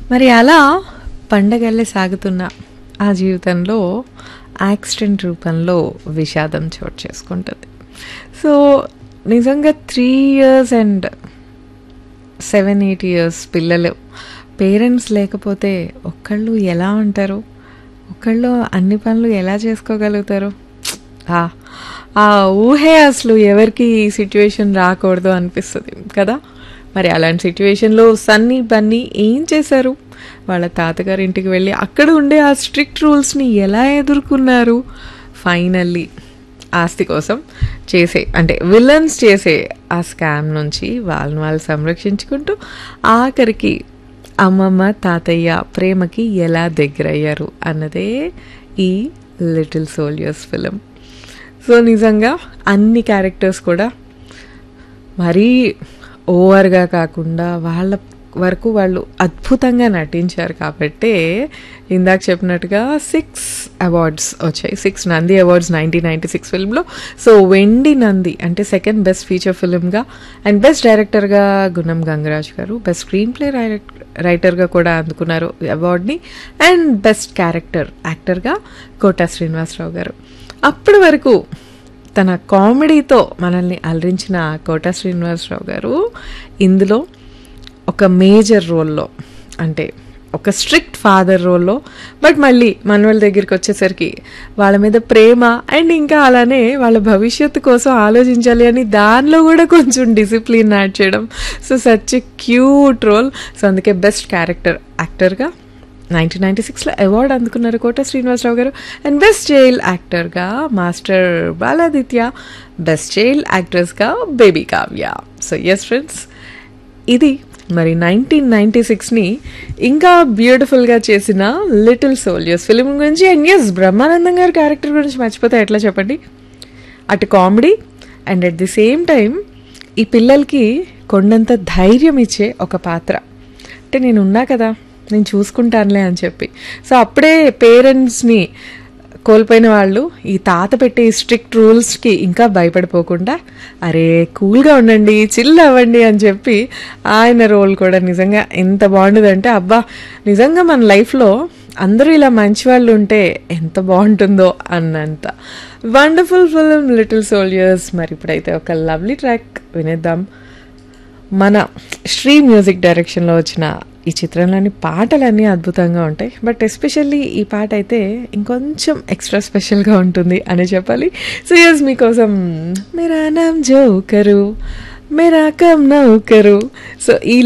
మరి అలా పండగల్లే సాగుతున్న ఆ జీవితంలో యాక్సిడెంట్ రూపంలో విషాదం చోటు చేసుకుంటుంది సో నిజంగా three years and seven eight years పిల్లలు పేరెంట్స్ లేకపోతే ఒక్కళ్ళు ఎలా ఉంటారు ఒకళ్ళు అన్ని పనులు ఎలా చేసుకోగలుగుతారు ఆ, ఆ ఊహే అసలు ఎవరికి ఈ సిచ్యువేషన్ రాకూడదు అనిపిస్తుంది కదా మరి అలాంటి సిచ్యువేషన్లో సన్నీ బన్నీ ఏం చేశారు వాళ్ళ తాతగారి ఇంటికి వెళ్ళి అక్కడ ఉండే ఆ స్ట్రిక్ట్ రూల్స్ని ఎలా ఎదుర్కొన్నారు ఫైనల్లీ ఆస్తి కోసం చేసే అంటే విలన్స్ చేసే ఆ స్కామ్ నుంచి వాళ్ళని వాళ్ళు సంరక్షించుకుంటూ ఆఖరికి అమ్మమ్మ తాతయ్య ప్రేమకి ఎలా దగ్గరయ్యారు అన్నదే ఈ లిటిల్ సోల్జర్స్ ఫిలిం సో నిజంగా అన్ని క్యారెక్టర్స్ కూడా మరీ ఓవర్గా కాకుండా వాళ్ళ వరకు వాళ్ళు అద్భుతంగా నటించారు కాబట్టే ఇందాక చెప్పినట్టుగా సిక్స్ అవార్డ్స్ వచ్చాయి six Nandi awards nineteen ninety six ఫిల్మ్లో సో వెండి నంది అంటే సెకండ్ బెస్ట్ ఫీచర్ ఫిల్మ్గా అండ్ బెస్ట్ డైరెక్టర్గా గుణం గంగరాజ్ గారు బెస్ట్ స్క్రీన్ ప్లే రైటర్గా కూడా అందుకున్నారు అవార్డ్ని అండ్ బెస్ట్ క్యారెక్టర్ యాక్టర్గా కోటా శ్రీనివాసరావు గారు అప్పటి వరకు తన కామెడీతో మనల్ని అలరించిన కోటా శ్రీనివాసరావు గారు ఇందులో ఒక మేజర్ రోల్లో అంటే ఒక స్ట్రిక్ట్ ఫాదర్ రోల్లో బట్ మళ్ళీ మనవాళ్ళ దగ్గరికి వచ్చేసరికి వాళ్ళ మీద ప్రేమ అండ్ ఇంకా అలానే వాళ్ళ భవిష్యత్తు కోసం ఆలోచించాలి అని దానిలో కూడా కొంచెం డిసిప్లిన్ యాడ్ చేయడం so such cute role so అందుకే బెస్ట్ క్యారెక్టర్ యాక్టర్గా నైన్టీన్ నైన్టీ సిక్స్లో అవార్డు అందుకున్నారు కోట శ్రీనివాసరావు గారు అండ్ బెస్ట్ చైల్డ్ యాక్టర్గా మాస్టర్ బాలాదిత్య బెస్ట్ చైల్డ్ యాక్ట్రెస్గా baby Kavya so yes friends ఇది మరి నైన్టీన్ నైంటీ సిక్స్ని ఇంకా బ్యూటిఫుల్గా చేసిన లిటిల్ సోల్జర్స్ ఫిలిం గురించి అండ్ ఎస్ బ్రహ్మానందం గారి క్యారెక్టర్ గురించి మర్చిపోతే ఎట్లా చెప్పండి అటు comedy and at the same time ఈ పిల్లలకి కొండంత ధైర్యం ఇచ్చే ఒక పాత్ర అంటే నేను ఉన్నా కదా నేను చూసుకుంటానులే అని చెప్పి సో అప్పుడే పేరెంట్స్ని కోల్పోయిన వాళ్ళు ఈ తాత పెట్టే ఈ స్ట్రిక్ట్ రూల్స్కి ఇంకా భయపడిపోకుండా అరే కూల్గా ఉండండి చిల్ అవ్వండి అని చెప్పి ఆయన రోల్ కూడా నిజంగా ఎంత బాగుంటుందంటే అబ్బా నిజంగా మన లైఫ్లో అందరూ ఇలా మంచి వాళ్ళు ఉంటే ఎంత బాగుంటుందో అన్నంత వండర్ఫుల్ ఫిలిం లిటిల్ సోల్జర్స్ మరి ఇప్పుడైతే ఒక లవ్లీ ట్రాక్ వినేద్దాం మన శ్రీ మ్యూజిక్ డైరెక్షన్లో వచ్చిన ఈ చిత్రంలోని పాటలన్నీ అద్భుతంగా ఉంటాయి బట్ ఎస్పెషల్లీ ఈ పాట అయితే ఇంకొంచెం ఎక్స్ట్రా స్పెషల్గా ఉంటుంది అని చెప్పాలి సో ఎస్ మీకోసం మేరా నామ్ జోకరు మేరా కమ్ నౌకరు సో ఈ